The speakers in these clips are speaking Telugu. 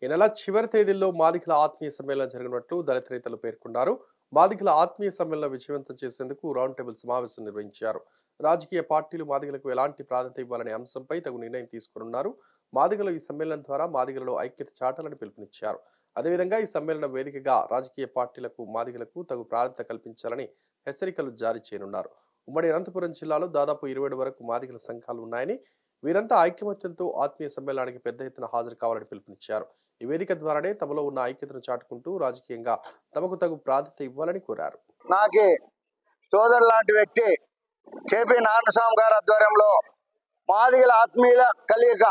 ఈ నెల చివరి తేదీల్లో మాదిగల ఆత్మీయ సమ్మేళనం జరగనున్నట్లు దళిత నేతలు పేర్కొన్నారు మాదిగల ఆత్మీయ సమ్మేళనం విజయవంతం చేసేందుకు రౌండ్ టేబుల్ సమావేశం నిర్వహించారు రాజకీయ పార్టీలు మాదిగలకు ఎలాంటి ప్రాధాన్యత ఇవ్వాలనే అంశంపై తగు నిర్ణయం తీసుకున్నారు మాదిగలు ఈ సమ్మేళనం ద్వారా మాదిగలలో ఐక్యత చాటాలని పిలుపునిచ్చారు అదేవిధంగా ఈ సమ్మేళనం వేదికగా రాజకీయ పార్టీలకు మాదిగలకు తగు ప్రాధాన్యత కల్పించాలని హెచ్చరికలు జారీ చేయనున్నారు ఉమ్మడి అనంతపురం జిల్లాలో దాదాపు ఇరవై వరకు మాదిగల సంఘాలు ఉన్నాయని వీరంతా ఐక్యమత్యంతో ఆత్మీయ సమ్మేళనానికి పెద్ద ఎత్తున హాజరు కావాలని పిలుపునిచ్చారు ఈ వేదిక ద్వారానే తమలో ఉన్న ఐక్యతను చాటుకుంటూ రాజకీయంగా తమకు తగు ప్రాధాన్యత ఇవ్వాలని కోరారు నాకి సోదరు లాంటి వ్యక్తి కేపీ నారాయణస్వామి గారి ఆధ్వర్యంలో మాదిగల ఆత్మీయుల కలియక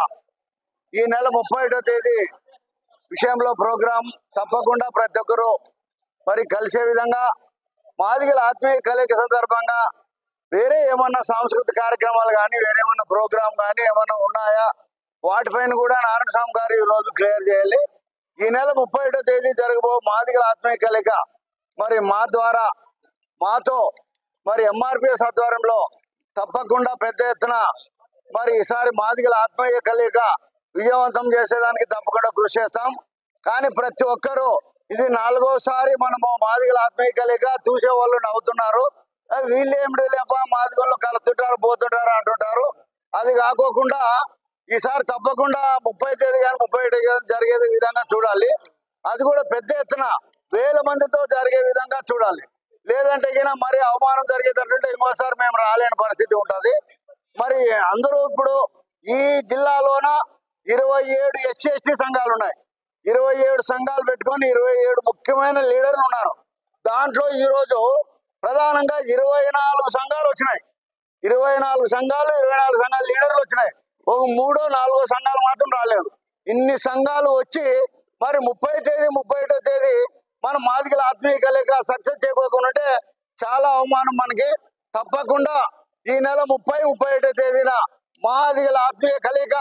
ఈ నెల ముప్పై ఒకటో తేదీ విషయంలో ప్రోగ్రాం తప్పకుండా ప్రతి ఒక్కరూ మరి కలిసే విధంగా మాదిగల ఆత్మీయ కలియక సందర్భంగా వేరే ఏమన్నా సాంస్కృతిక కార్యక్రమాలు కానీ వేరే ఏమన్నా ప్రోగ్రాం కానీ ఏమన్నా ఉన్నాయా వాటిపైన కూడా నారాయణస్వామి గారు ఈ రోజు క్లియర్ చేయాలి ఈ నెల ముప్పై ఒకటో తేదీ జరగబో మాదిగల ఆత్మీయ కలిక మరి మా ద్వారా మాతో మరి ఎంఆర్పిఎస్ ఆధ్వర్యంలో తప్పకుండా పెద్ద ఎత్తున మరి ఈసారి మాదిగల ఆత్మీయ కలియక విజయవంతం చేసేదానికి తప్పకుండా కృషి చేస్తాం కానీ ప్రతి ఒక్కరూ ఇది నాలుగోసారి మనము మాదిగల ఆత్మీయ కలియక చూసే వాళ్ళు నవ్వుతున్నారు "ఆ, వీళ్ళు ఏమిటి లేప మాదిగల్లో కలుతుంటారు పోతుంటారు అంటుంటారు అది కాకోకుండా ఈసారి తప్పకుండా ముప్పై తేదీ కానీ ముప్పై ఒకటి కానీ జరిగే విధంగా చూడాలి అది కూడా పెద్ద ఎత్తున వేల మందితో జరిగే విధంగా చూడాలి లేదంటే గిన మరి అవమానం జరిగేటట్టుంటే ఇంకోసారి మేము రాలేని పరిస్థితి ఉంటుంది మరి అందరూ ఇప్పుడు ఈ జిల్లాలోన ఇరవై ఏడు ఎస్సీ ఎస్టీ సంఘాలు ఉన్నాయి ఇరవై ఏడు సంఘాలు పెట్టుకొని ఇరవై ఏడు ముఖ్యమైన లీడర్లు ఉన్నారు దాంట్లో ఈరోజు ప్రధానంగా ఇరవై నాలుగు సంఘాలు వచ్చినాయి ఇరవై నాలుగు సంఘాలు ఇరవై నాలుగు సంఘాల లీడర్లు వచ్చినాయి ఒక మూడో నాలుగో సంఘాలు మాత్రం రాలేదు ఇన్ని సంఘాలు వచ్చి మరి ముప్పై తేదీ ముప్పై ఒకటో తేదీ మన మాదిగల ఆత్మీయ కలిక సక్సెస్ చేయకోకుంటే చాలా అవమానం మనకి తప్పకుండా ఈ నెల ముప్పై ముప్పై ఒకటో తేదీన మాదిగల ఆత్మీయ కలిక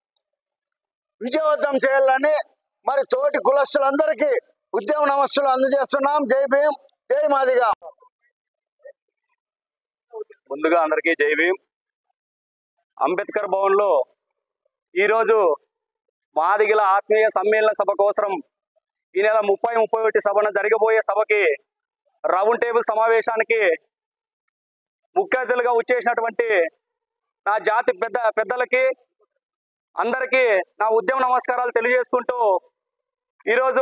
విజయవంతం చేయాలని మరి తోటి కులస్తులందరికీ ఉద్యమ నమస్సులు అందజేస్తున్నాం జై భీం జై మాదిగా ముందుగా అందరికీ జై భీమ్ అంబేద్కర్ భవన్లో ఈరోజు మాదిగల ఆత్మీయ సమ్మేళన సభ కోసం ఈ నెల ముప్పై ముప్పై ఒకటి సభన జరగబోయే సభకి రౌండ్ టేబుల్ సమావేశానికి ముఖ్య అతిథులుగా వచ్చేసినటువంటి నా జాతి పెద్ద పెద్దలకి అందరికీ నా ఉద్యమ నమస్కారాలు తెలియజేసుకుంటూ ఈరోజు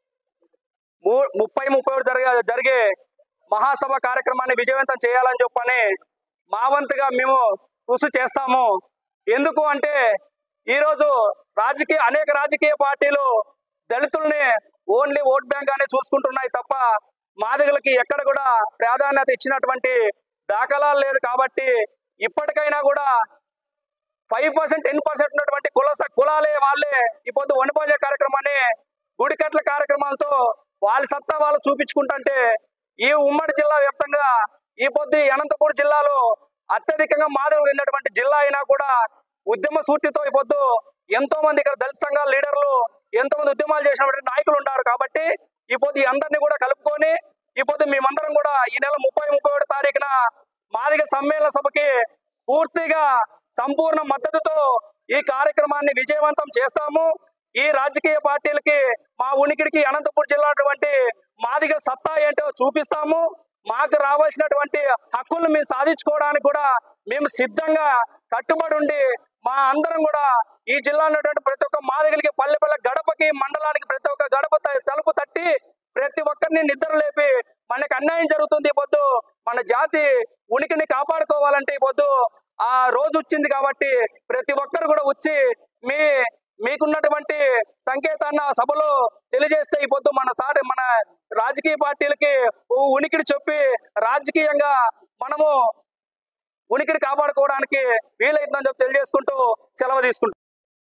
ము ముప్పై ముప్పై ఒకటి జరిగే జరిగే మహాసభ కార్యక్రమాన్ని విజయవంతం చేయాలని చెప్పని మా వంతుగా మేము కృషి చేస్తాము ఎందుకు అంటే ఈరోజు రాజకీయ అనేక రాజకీయ పార్టీలు దళితుల్ని ఓన్లీ ఓట్ బ్యాంక్ అనే చూసుకుంటున్నాయి తప్ప మాదిగలకి ఎక్కడ కూడా ప్రాధాన్యత ఇచ్చినటువంటి దాఖలాలు లేదు కాబట్టి ఇప్పటికైనా కూడా ఫైవ్ పర్సెంట్ టెన్ పర్సెంట్ ఉన్నటువంటి కుల కులాలే వాళ్ళే ఈ పొద్దు వనభోజ కార్యక్రమాన్ని గుడికట్ల కార్యక్రమాలతో వాళ్ళ సత్తా వాళ్ళు చూపించుకుంటుంటే ఈ ఉమ్మడి జిల్లా వ్యాప్తంగా ఈ పొద్దు ఈ అనంతపురం జిల్లాలో అత్యధికంగా మాదిగలు ఉన్నటువంటి జిల్లా అయినా కూడా ఉద్యమ స్ఫూర్తితో ఈ పొద్దు ఎంతో మంది ఇక్కడ దళిత సంఘాల లీడర్లు ఎంతో మంది ఉద్యమాలు చేసినటువంటి నాయకులు ఉన్నారు కాబట్టి ఈ పొద్దు ఈ అందరినీ కూడా కలుపుకొని ఈ పొద్దు మేమందరం కూడా ఈ నెల ముప్పై ముప్పై ఒకటి తారీఖున మాదిగ సమ్మేళన సభకి పూర్తిగా సంపూర్ణ మద్దతుతో ఈ కార్యక్రమాన్ని విజయవంతం చేస్తాము ఈ రాజకీయ పార్టీలకి మా ఉనికిడికి అనంతపురం జిల్లా అటువంటి మాదిగ సత్తా ఏంటో చూపిస్తాము మాకు రావాల్సినటువంటి హక్కులను మేము సాధించుకోవడానికి కూడా మేము సిద్ధంగా కట్టుబడి ఉండి మా అందరం కూడా ఈ జిల్లా ఉన్నటువంటి ప్రతి ఒక్క మాదిగలకి పల్లె పల్లె గడపకి మండలానికి ప్రతి ఒక్క గడప త- తలుపు తట్టి ప్రతి ఒక్కరిని నిద్ర లేపి మనకి అన్యాయం జరుగుతుంది ఈ పొద్దు మన జాతి ఉనికిని కాపాడుకోవాలంటే ఈ పొద్దు ఆ రోజు వచ్చింది కాబట్టి ప్రతి ఒక్కరు కూడా వచ్చి మీ మీకున్నటువంటి సంకేతాన్ని ఆ సభలో తెలియజేస్తే ఈ పొద్దు మన సాటి మన రాజకీయ పార్టీలకి ఓ ఉనికిని చెప్పి రాజకీయంగా మనము ఉనికిని కాపాడుకోవడానికి వీలైతుందని చెప్పి తెలియజేసుకుంటూ సెలవు తీసుకుంటాం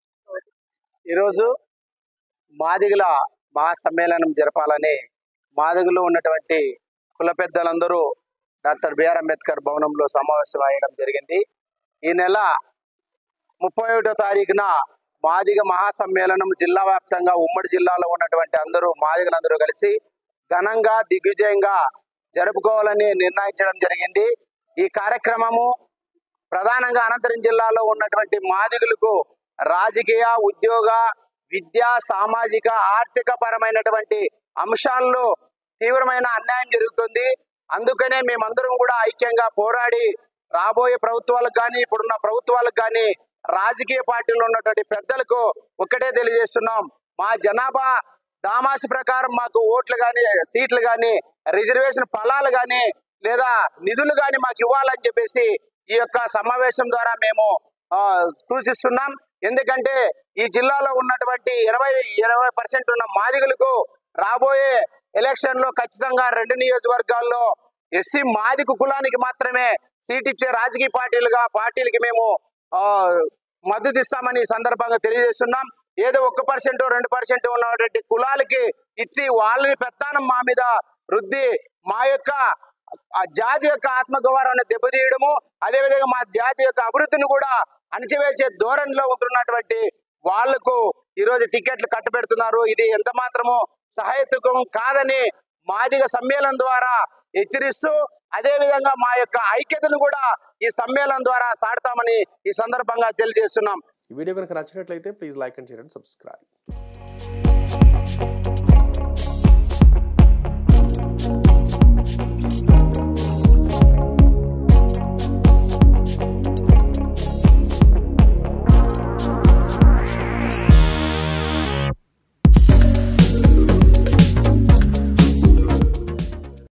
ఈరోజు మాదిగల మహాసమ్మేళనం జరపాలని మాదిగలో ఉన్నటువంటి కుల పెద్దలందరూ డాక్టర్ బిఆర్ అంబేద్కర్ భవనంలో సమావేశం అయ్యడం జరిగింది ఈ నెల ముప్పై ఒకటో తారీఖున మాదిగ మహాసమ్మేళనం జిల్లా వ్యాప్తంగా ఉమ్మడి జిల్లాలో ఉన్నటువంటి అందరూ మాదిగలందరూ కలిసి ఘనంగా దిగ్విజయంగా జరుపుకోవాలని నిర్ణయించడం జరిగింది ఈ కార్యక్రమము ప్రధానంగా అనంతరం జిల్లాలో ఉన్నటువంటి మాదిగులకు రాజకీయ ఉద్యోగ విద్యా సామాజిక ఆర్థిక పరమైనటువంటి అంశాల్లో తీవ్రమైన అన్యాయం జరుగుతుంది అందుకనే మేమందరం కూడా ఐక్యంగా పోరాడి రాబోయే ప్రభుత్వాలకు కానీ ఇప్పుడున్న ప్రభుత్వాలకు కానీ రాజకీయ పార్టీలో ఉన్నటువంటి పెద్దలకు ఒక్కటే తెలియజేస్తున్నాం మా జనాభా దామాసి ప్రకారం మాకు ఓట్లు కానీ సీట్లు కానీ రిజర్వేషన్ ఫలాలు కానీ లేదా నిధులు కానీ మాకు ఇవ్వాలని చెప్పేసి ఈ యొక్క సమావేశం ద్వారా మేము ఆ, సూచిస్తున్నాం ఎందుకంటే ఈ జిల్లాలో ఉన్నటువంటి ఇరవై ఇరవై పర్సెంట్ ఉన్న మాదిగలకు రాబోయే ఎలక్షన్ లో ఖచ్చితంగా రెండు నియోజకవర్గాల్లో ఎస్సీ మాదిక కులానికి మాత్రమే సీట్ ఇచ్చే రాజకీయ పార్టీలుగా పార్టీలకి మేము ఆ, మద్దతు ఇస్తామని ఈ సందర్భంగా తెలియజేస్తున్నాం ఏదో ఒక్క పర్సెంట్ రెండు పర్సెంట్ ఉన్నటువంటి కులాలకి ఇచ్చి వాళ్ళని పెత్తానం మా మీద రుద్ది మా యొక్క ఆ జాతి యొక్క ఆత్మగౌరవాన్ని దెబ్బతీయడము అదేవిధంగా మా జాతి యొక్క అభివృద్ధిని కూడా అణచివేసే ధోరణిలో ఉంటున్నటువంటి వాళ్లకు ఈరోజు టికెట్లు కట్టబెడుతున్నారు ఇది ఎంత మాత్రము సహాయతుకం కాదని మాదిగ సమ్మేళనం ద్వారా హెచ్చరిస్తూ అదే విధంగా మా యొక్క ఐక్యతను కూడా ఈ సమ్మేళనం ద్వారా సాడతామని ఈ సందర్భంగా తెలియజేస్తున్నాం ఈ వీడియో కనుక నచ్చినట్లయితే please like and share and subscribe